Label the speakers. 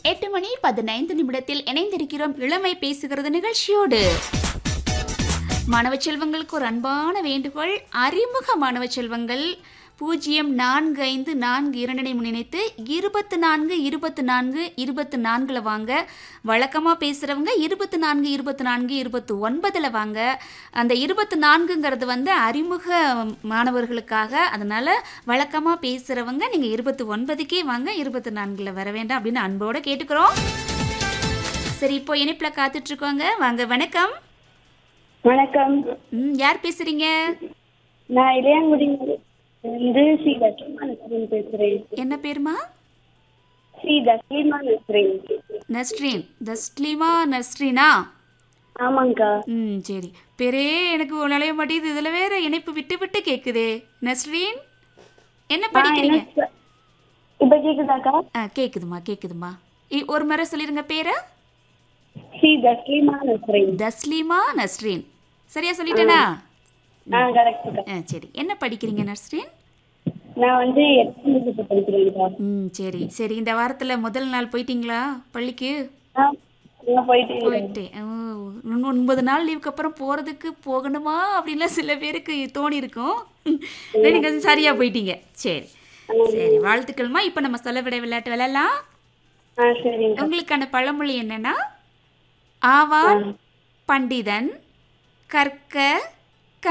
Speaker 1: எட்டு மணி பதினைந்து நிமிடத்தில் இணைந்திருக்கிறோம் இளமை பேசுகிறது நிகழ்ச்சியோடு மாணவ செல்வங்களுக்கு ஒரு அன்பான வேண்டுகோள் அறிமுக மாணவ செல்வங்கள் பூஜ்ஜியம் நான்கு ஐந்து நான்கு இரண்டனை முன்னிணைத்து இருபத்து நான்கு இருபத்து நான்கு இருபத்து நான்கில் வாங்க வழக்கமாக பேசுகிறவங்க இருபத்து நான்கு இருபத்து நான்கு இருபத்து ஒன்பதில் வாங்க அந்த இருபத்து நான்குங்கிறது வந்து அறிமுக மாணவர்களுக்காக அதனால் வழக்கமாக பேசுகிறவங்க நீங்கள் இருபத்து ஒன்பதுக்கே வாங்க இருபத்து நான்கில் வர வேண்டாம் அப்படின்னு அன்போடு கேட்டுக்கிறோம் சரி இப்போ இணைப்பில் காத்துட்ருக்கோங்க வாங்க வணக்கம்
Speaker 2: வணக்கம்
Speaker 1: ம் யார் பேசுகிறீங்க
Speaker 2: நான் இளையாங்குடி வந்து ஸ்ரீ தஸ்லிமா நஸ்ரீன் பேசுறேன்
Speaker 1: என்ன பேருமா
Speaker 2: ஸ்ரீ தஸ்லிமா நஸ்ரீன்
Speaker 1: நஸ்ரீன் தஸ்லிமா நஸ்ரீனா
Speaker 2: ஆமாங்கக்கா
Speaker 1: ம் சரி பேரே எனக்கு நுழைய மாட்டேங்குது இதில் வேற இணைப்பு விட்டு விட்டு கேட்குதே நஸ்ரீன் என்ன படிக்கிறீங்க
Speaker 2: என்ன- இப்ப கேக்குதாக்கா
Speaker 1: ஆ கேட்குதுமா கேட்குதுமா இ- ஒரு முறை சொல்லிடுங்க பேரை
Speaker 2: ஸ்ரீ தஸ்லிமா நஸ்ரீன்
Speaker 1: தஸ்லிமா நஸ்ரீன் சரியா சொல்லிட்டேனா
Speaker 2: ஆ கரெக்டுக்கா
Speaker 1: ஆ சரி என்ன படிக்கிறீங்க நஸ்ரீன்
Speaker 2: நான் வந்து எட்டாம் வகுப்பு படிக்கிறேன்க்கா
Speaker 1: ம் சரி சரி இந்த வாரத்தில் முதல் நாள் போயிட்டீங்களா பள்ளிக்கு
Speaker 2: ஆ நான் போயிட்டு இருக்கேன்.
Speaker 1: போயிட்டேன் ஓ, இன்னும் ஒன்பது நாள் லீவுக்கு அப்புறம் போகிறதுக்கு போகணுமா அப்படின்லாம் சில பேருக்கு தோணி இருக்கும் நீங்கள் சரியாக போயிட்டீங்க சரி சரி வாழ்த்துக்கள்மா இப்போ நம்ம சொல்லவிட விளையாட்டு விளையாடலாம்
Speaker 2: ஆ சரிங்கக்கா
Speaker 1: உங்களுக்கான பழமொழி என்னன்னா ஆவான் பண்டிதன் கற்க